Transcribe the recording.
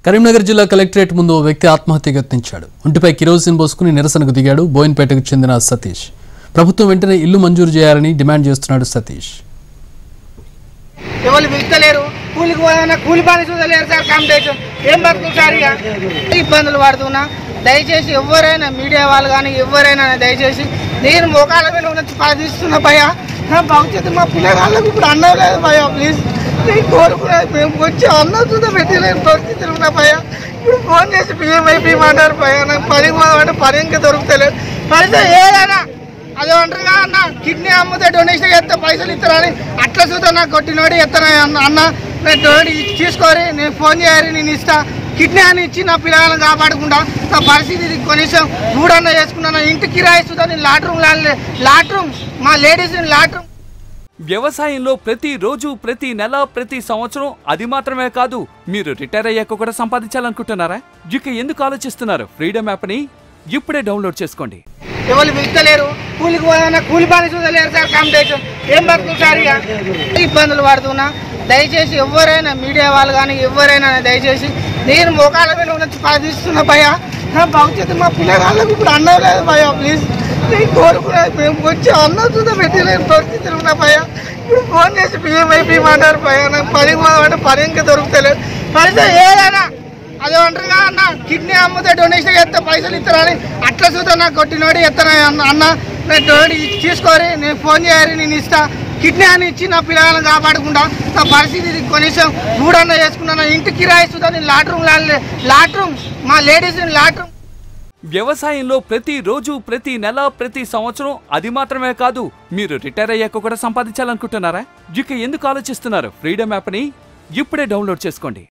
కరీంనగర్ జిల్లా కలెక్టరేట్ ముందు ఓ వ్యక్తి ఆత్మహత్యకు యత్నించాడు ఒంటిపై కిరోసిన్ పోసుకుని నిరసనకు దిగాడు బోయిన్పేటకు చెందిన సతీష్ ప్రభుత్వం వెంటనే ఇల్లు మంజూరు చేయాలని డిమాండ్ చేస్తున్నాడు సతీష్ ఎవరు పిలుస్తలేరు కూలికి పోయినా కూలి పని చూడలేరు సార్ కాంపిటీషన్ ఏం బతుకు సార్ ఇక ఇబ్బందులు పడుతున్నా దయచేసి ఎవరైనా మీడియా వాళ్ళు కానీ ఎవరైనా దయచేసి నేను మోకాల మీద నుంచి పాదిస్తున్నా భయ నా భవిష్యత్తు మా పిల్లగాళ్ళకు ఇప్పుడు అన్నం లేదు భయ ప్లీజ్ నేను కోరుకున్నా మేము వచ్చి అన్నం చూద్దా పెట్టలేని పరిస్థితులు ఉన్నా భయ ఇప్పుడు ఫోన్ చేసి బియ్యం అయిపోయమంటారు భయ నాకు పని పోదామంటే పని ఇంకా దొరుకుతలేదు పైసా ఏదైనా అదే అంటారుగా అన్న కిడ్నీ అమ్మితే డొనేషన్ చేస్తే పైసలు ఇస్తారని అట్లా చూద్దా నాకు కొట్టినోడి ఎత్తనా అన్న అన్న నేను డొనేట్ తీసుకోరి నేను ఫోన్ చేయాలి నేను ఇస్తా కిడ్నీ అని ఇచ్చి నా పిల్లలను కాపాడకుండా నా పరిస్థితి ఇది కనీసం మూడన్న చేసుకున్నాను ఇంటి కిరాయి చూద్దా నేను లాట్రూమ్ లాట్రూమ్ మా లేడీస్ లాట్రూమ్ వ్యవసాయంలో ప్రతి రోజు ప్రతి నెల ప్రతి సంవత్సరం అది మాత్రమే కాదు మీరు రిటైర్ అయ్యాక కూడా సంపాదించాలనుకుంటున్నారా ఇక ఎందుకు ఆలోచిస్తున్నారు ఫ్రీడమ్ యాప్ని ఇప్పుడే డౌన్లోడ్ చేసుకోండి ఎవరు పిలుస్తలేరు కూలికి పోయినా కూలి పని చూడలేరు సార్ కాంపిటీషన్ ఏం బతుకు సార్ ఇక ఇబ్బందులు పడుతున్నా దయచేసి ఎవరైనా మీడియా వాళ్ళు కానీ ఎవరైనా దయచేసి నేను మోకాల మీద నుంచి పాదిస్తున్నా భయ నా భవిష్యత్తు మా పిల్లగాళ్ళకు ఇప్పుడు అన్నం లేదు భయ ప్లీజ్ నేను కోరుకున్నా మేము వచ్చి అన్నం చూద్దా పెట్టలేని పరిస్థితులు ఉన్నా భయ ఇప్పుడు ఫోన్ చేసి బియ్యం అయిపోయమంటారు భయ నాకు పని పోదామంటే పని ఇంకా దొరుకుతలేదు పైసా ఏదైనా అదే అంటారుగా అన్న కిడ్నీ అమ్మితే డొనేషన్ చేస్తే పైసలు ఇస్తారని అట్లా చూద్దా నాకు కొట్టినోడి ఎత్తనా అన్న అన్న నేను డొనేట్ తీసుకోరి నేను ఫోన్ చేయాలి నేను ఇస్తా కిడ్నీ అని ఇచ్చి నా పిల్లలను కాపాడకుండా నా పరిస్థితి ఇది కనీసం మూడన్న చేసుకున్నాను ఇంటి కిరాయి చూద్దా నేను లాట్రూమ్ లాట్రూమ్ మా లేడీస్ లాట్రూమ్ వ్యవసాయంలో ప్రతి రోజు ప్రతి నెల ప్రతి సంవత్సరం అది మాత్రమే కాదు మీరు రిటైర్ అయ్యాక కూడా సంపాదించాలనుకుంటున్నారా ఇక ఎందుకు ఆలోచిస్తున్నారు ఫ్రీడమ్ యాప్ని ఇప్పుడే డౌన్లోడ్ చేసుకోండి